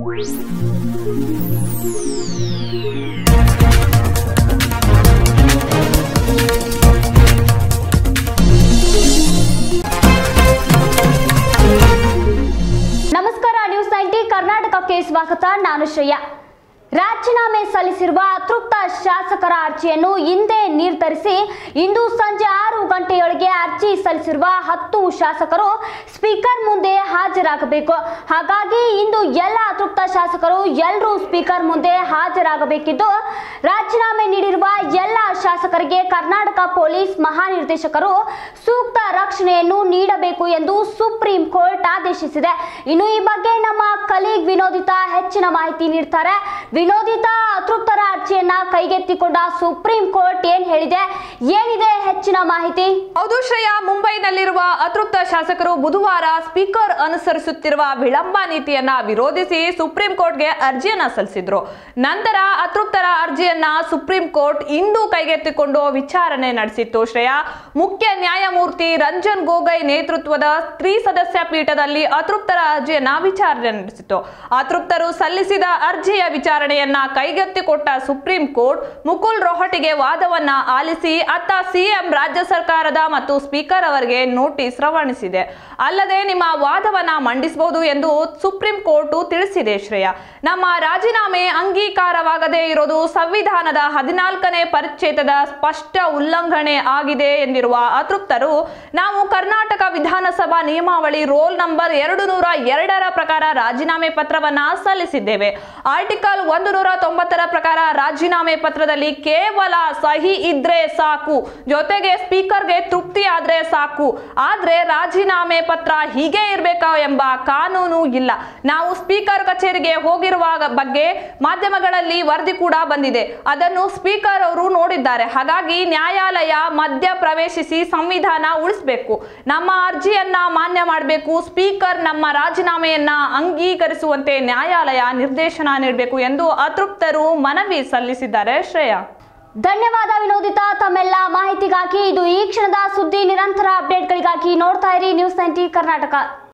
ನಮಸ್ಕಾರ news ninety ಕರ್ನಾಟಕಕ್ಕೆ ಸ್ವಾಗತ ನಾನು ಶ್ರೇಯ ರಾಜೀನಾಮೆ ಸಲ್ಲಿಸಿರುವ ಅತೃಪ್ತ ಶಾಸಕರ ಅರ್ಜಿಯನ್ನು ಹಿಂದೆ ನಿರ್ಧರಿಸಿ ಇಂದು ಸಂಜೆ ಆರು ಗಂಟೆಯೊಳಗೆ ಅರ್ಜಿ ಸಲ್ಲಿಸಿರುವ ಹತ್ತು ಶಾಸಕರು ಸ್ಪೀಕರ್ ಮುಂದೆ ಹಾಜರಾಗಬೇಕು ಹಾಗಾಗಿ ಇಂದು ಎಲ್ಲ ಅತೃಪ್ತ ಶಾಸಕರು ಎಲ್ಲರೂ ಸ್ಪೀಕರ್ ಮುಂದೆ ಹಾಜರಾಗಬೇಕಿದ್ದು ರಾಜೀನಾಮೆ ನೀಡಿರುವ ಎಲ್ಲ ಶಾಸಕರಿಗೆ ಕರ್ನಾಟಕ ಪೊಲೀಸ್ ಮಹಾನಿರ್ದೇಶಕರು ಸೂಕ್ತ ರಕ್ಷಣೆಯನ್ನು ನೀಡಬೇಕು ಎಂದು ಸುಪ್ರೀಂ ಕೋರ್ಟ್ ಆದೇಶಿಸಿದೆ ಇನ್ನು ಈ ಬಗ್ಗೆ ನಮ್ಮ ಕಲೀಗ್ ವಿನೋದಿತಾ ಹೆಚ್ಚಿನ ಮಾಹಿತಿ ನೀಡ್ತಾರೆ ವಿನೋದಿತಾ ಅತೃಪ್ತರ ಅರ್ಜಿಯನ್ನ ಕೈಗೆತ್ತಿಕೊಂಡ ಸುಪ್ರೀಂ ಕೋರ್ಟ್ ಏನ್ ಹೇಳಿದೆ ಏನಿದೆ ಹೆಚ್ಚಿನ ಮಾಹಿತಿ ಹೌದು ಶ್ರೇಯ ಮುಂಬೈನಲ್ಲಿರುವ ಅತೃಪ್ತ ಶಾಸಕರು ಬುಧವಾರ ಸ್ಪೀಕರ್ ಅನುಸರಿಸುತ್ತಿರುವ ವಿಳಂಬ ನೀತಿಯನ್ನ ವಿರೋಧಿಸಿ ಸುಪ್ರೀಂ ಕೋರ್ಟ್ಗೆ ಅರ್ಜಿಯನ್ನ ಸಲ್ಲಿಸಿದ್ರು ನಂತರ ಅತೃಪ್ತರ ಅರ್ಜಿಯನ್ನ ಸುಪ್ರೀಂ ಕೋರ್ಟ್ ಇಂದು ಕೈಗೆತ್ತಿಕೊಂಡು ವಿಚಾರಣೆ ನಡೆಸಿತ್ತು ಶ್ರೇಯ ಮುಖ್ಯ ನ್ಯಾಯಮೂರ್ತಿ ರಂಜನ್ ಗೊಗೊಯ್ ನೇತೃತ್ವದ ತ್ರಿಸದಸ್ಯ ಪೀಠದಲ್ಲಿ ಅತೃಪ್ತರ ಅರ್ಜಿಯನ್ನ ವಿಚಾರಣೆ ನಡೆಸಿತು ಅತೃಪ್ತರು ಸಲ್ಲಿಸಿದ ಅರ್ಜಿಯ ವಿಚಾರಣೆಯನ್ನ ಕೈಗೆತ್ತಿಕೊಟ್ಟ ಸುಪ್ರೀಂ ಕೋರ್ಟ್ ಮುಕುಲ್ ರೋಹಟಿಗೆ ವಾದವನ್ನ ಆಲಿಸಿ ಅತ್ತ ಸಿಎಂ ರಾಜ್ಯ ಸರ್ಕಾರದ ಮತ್ತು ಸ್ಪೀಕರ್ ಅವರಿಗೆ ನೋಟಿಸ್ ರವಾನಿಸಿದೆ ಅಲ್ಲದೆ ನಿಮ್ಮ ವಾದವನ್ನ ಮಂಡಿಸಬಹುದು ಎಂದು ಸುಪ್ರೀಂ ಕೋರ್ಟ್ ತಿಳಿಸಿದೆ ಶ್ರೇಯ ನಮ್ಮ ರಾಜೀನಾಮೆ ಅಂಗೀಕಾರವಾಗದೇ ಇರೋದು ಸಂವಿಧಾನದ ಹದಿನಾಲ್ಕನೇ ಪರಿಚ್ಛೇದದ ಸ್ಪಷ್ಟ ಉಲ್ಲಂಘನೆ ಆಗಿದೆ ಎಂದಿರುವ ಅತೃಪ್ತರು ನಾವು ಕರ್ನಾಟಕ ವಿಧಾನಸಭಾ ನಿಯಮಾವಳಿ ರೋಲ್ ನಂಬರ್ ಎರಡು ನೂರ ಎರಡರ ಪ್ರಕಾರ ರಾಜೀನಾಮೆ ಪತ್ರವನ್ನ ಸಲ್ಲಿಸಿದ್ದೇವೆ ಆರ್ಟಿಕಲ್ ಒಂದು ನೂರ ತೊಂಬತ್ತರ ಪ್ರಕಾರ ರಾಜೀನಾಮೆ ಪತ್ರದಲ್ಲಿ ಕೇವಲ ಸಹಿ ಇದ್ರೆ ಸಾಕು ಜೊತೆಗೆ ಸ್ಪೀಕರ್ಗೆ ತೃಪ್ತಿ ಆದ್ರೆ ಸಾಕು ಆದ್ರೆ ರಾಜೀನಾಮೆ ಪತ್ರ ಹೀಗೆ ಇರಬೇಕಾ ಎಂಬ ಕಾನೂನು ಇಲ್ಲ ನಾವು ಸ್ಪೀಕರ್ ಕಚೇರಿಗೆ ಹೋಗಿರುವ ಬಗ್ಗೆ ಮಾಧ್ಯಮಗಳಲ್ಲಿ ವರದಿ ಕೂಡ ಬಂದಿದೆ ಅದನ್ನು ಸ್ಪೀಕರ್ ಅವರು ನೋಡಿದ್ದಾರೆ ಹಾಗಾಗಿ ನ್ಯಾಯಾಲಯ ಮಧ್ಯ ಪ್ರವೇಶಿಸಿ ಸಂವಿಧಾನ ಉಳಿಸಬೇಕು ನಮ್ಮ ಅರ್ಜಿಯನ್ನ ಮಾನ್ಯ ಮಾಡಬೇಕು ಸ್ಪೀಕರ್ ನಮ್ಮ ರಾಜೀನಾಮೆಯನ್ನ ಅಂಗೀಕರಿಸುವಂತೆ ನ್ಯಾಯಾಲಯ ನಿರ್ದೇಶನ ನೀಡಬೇಕು ಎಂದು ಅತೃಪ್ತರು ಮನವಿ ಸಲ್ಲಿಸಿದ್ದಾರೆ ಶ್ರೇಯಾ ಧನ್ಯವಾದ ವಿನೋದಿತಾ ತಮ್ಮೆಲ್ಲ ಮಾಹಿತಿಗಾಗಿ ಇದು ಈ ಕ್ಷಣದ ಸುದ್ದಿ ನಿರಂತರ ಅಪ್ಡೇಟ್ಗಳಿಗಾಗಿ ನೋಡ್ತಾ ಇರಿ ನ್ಯೂಸ್ ನೈಂಟಿ ಕರ್ನಾಟಕ